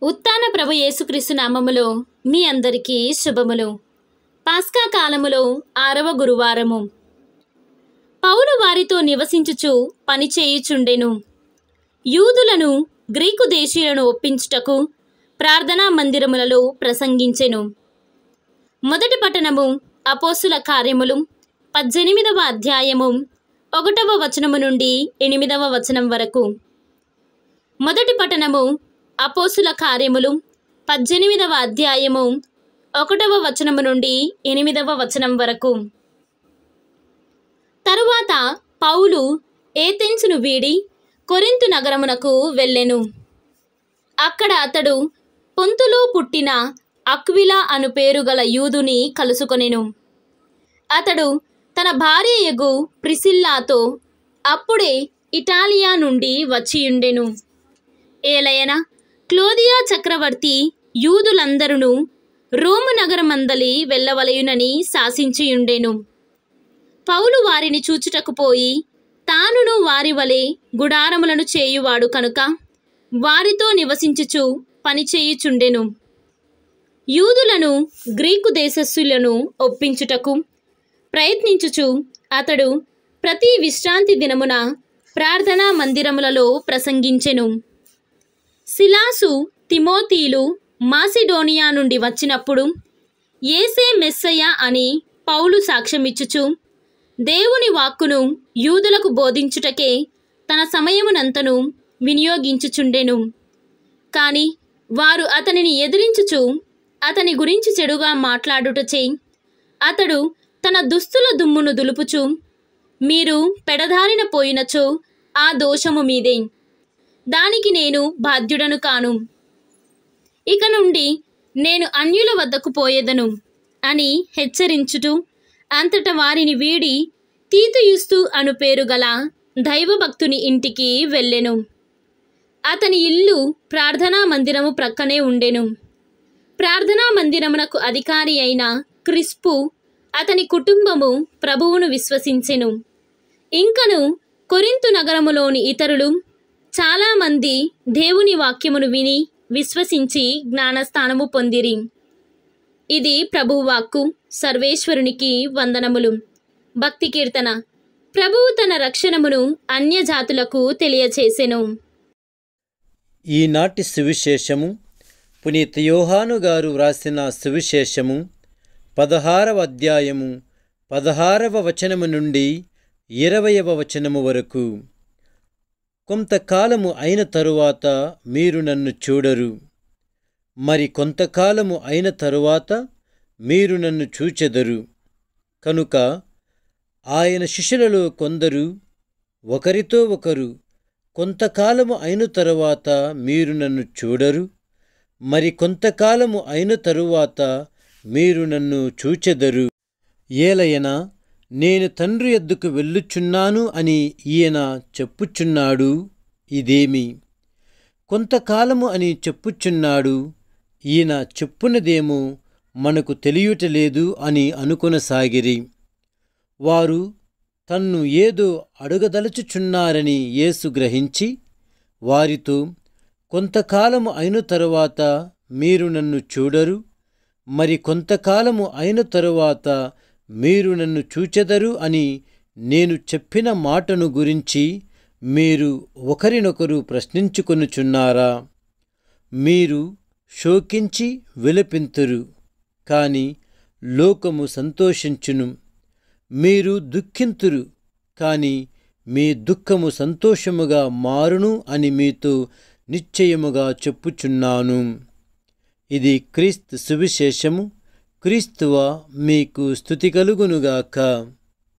ఉత్తాన ప్రభు యేసుక్రీస్తు నామములో మీ అందరికీ శుభములు పాస్కా కాలములో ఆరవ గురువారము పౌలు వారితో నివసించుచు పనిచేయుచుండెను యూదులను గ్రీకు దేశీయులను ఒప్పించుటకు ప్రార్థనా మందిరములలో ప్రసంగించెను మొదటి పట్టణము అపోసుల కార్యములు పద్దెనిమిదవ అధ్యాయము ఒకటవ వచనము నుండి ఎనిమిదవ వచనం వరకు మొదటి పట్టణము అపోసుల కార్యములు పద్దెనిమిదవ అధ్యాయము ఒకటవ వచనము నుండి ఎనిమిదవ వచనం వరకు తరువాత పౌలు ఏథెన్సును వీడి కొరింతు నగరమునకు వెళ్ళెను అక్కడ అతడు పొంతులో పుట్టిన అక్విలా అను పేరు గల యూదుని కలుసుకొనెను అతడు తన భార్యయగు ప్రిసిల్లాతో అప్పుడే ఇటాలియా నుండి వచ్చియుండెను ఏలయన క్లోదియా చక్రవర్తి యూదులందరూ రోము నగరమందలి వెళ్ళవలయునని శాసించియుండెను పౌలు వారిని చూచుటకు పోయి తానును వారి వలె గుడారములను చేయువాడు కనుక వారితో నివసించుచు పనిచేయుచుండెను యూదులను గ్రీకు దేశస్థులను ఒప్పించుటకు ప్రయత్నించుచు అతడు ప్రతి విశ్రాంతి దినమున ప్రార్థనా మందిరములలో ప్రసంగించెను సిలాసు తిమోతీలు మాసిడోనియా నుండి వచ్చినప్పుడు ఏసే మెస్సయ్య అని పౌలు సాక్ష్యమిచ్చుచు దేవుని వాక్కును యూదులకు బోధించుటకే తన సమయమునంతను వినియోగించుచుండెను కాని వారు అతనిని ఎదిరించుచు అతని గురించి చెడుగా మాట్లాడుటచే అతడు తన దుస్తుల దుమ్మును దులుపుచు మీరు పెడదారిన పోయినచో ఆ దోషము మీదే దానికి నేను బాధ్యుడను కాను ఇక నుండి నేను అన్యుల వద్దకు పోయేదను అని హెచ్చరించుటూ అంతట వారిని వీడి తీతుయుస్తు అను పేరు గల దైవభక్తుని ఇంటికి వెళ్ళెను అతని ఇల్లు ప్రార్థనా మందిరము ప్రక్కనే ఉండెను ప్రార్థనా మందిరమునకు అధికారి అయిన క్రిస్పు అతని కుటుంబము ప్రభువును విశ్వసించెను ఇంకను కొరింతు నగరములోని ఇతరులు చాలామంది దేవుని వాక్యమును విని విశ్వసించి జ్ఞానస్థానము పొందిరి ఇది ప్రభువాక్కు సర్వేశ్వరునికి వందనములు భక్తి కీర్తన ప్రభువు తన రక్షణమును అన్యజాతులకు తెలియచేసెను ఈనాటి సువిశేషము పునీత యోహాను గారు వ్రాసిన సువిశేషము పదహారవ అధ్యాయము పదహారవ వచనము నుండి ఇరవయవ వచనము వరకు కొంతకాలము అయిన తరువాత మీరు నన్ను చూడరు మరి కొంతకాలము అయిన తరువాత మీరు నన్ను చూచెదరు కనుక ఆయన శిష్యులలో కొందరు ఒకరితో ఒకరు కొంతకాలము అయిన తరువాత మీరు నన్ను చూడరు మరి కొంతకాలము అయిన తరువాత మీరు నన్ను చూచెదరు ఏలయనా నేను తండ్రి ఎద్దుకు వెళ్ళుచున్నాను అని ఈయన చెప్పుచున్నాడు ఇదేమి కొంతకాలము అని చెప్పుచున్నాడు ఈయన చెప్పునదేమో మనకు తెలియటలేదు అని అనుకొనసాగిరి వారు తన్ను ఏదో అడుగదలుచుచున్నారని యేసు గ్రహించి వారితో కొంతకాలము అయిన తరువాత మీరు నన్ను చూడరు మరి కొంతకాలము అయిన తరువాత మీరు నన్ను చూచెదరు అని నేను చెప్పిన మాటను గురించి మీరు ఒకరినొకరు ప్రశ్నించుకొనుచున్నారా మీరు శోకించి విలపింతురు కాని లోకము సంతోషించును మీరు దుఃఖింతురు కాని మీ దుఃఖము సంతోషముగా మారును అని మీతో నిశ్చయముగా చెప్పుచున్నాను ఇది క్రీస్తు సువిశేషము క్రీస్తువ మీకు స్థుతి కలుగునుగాక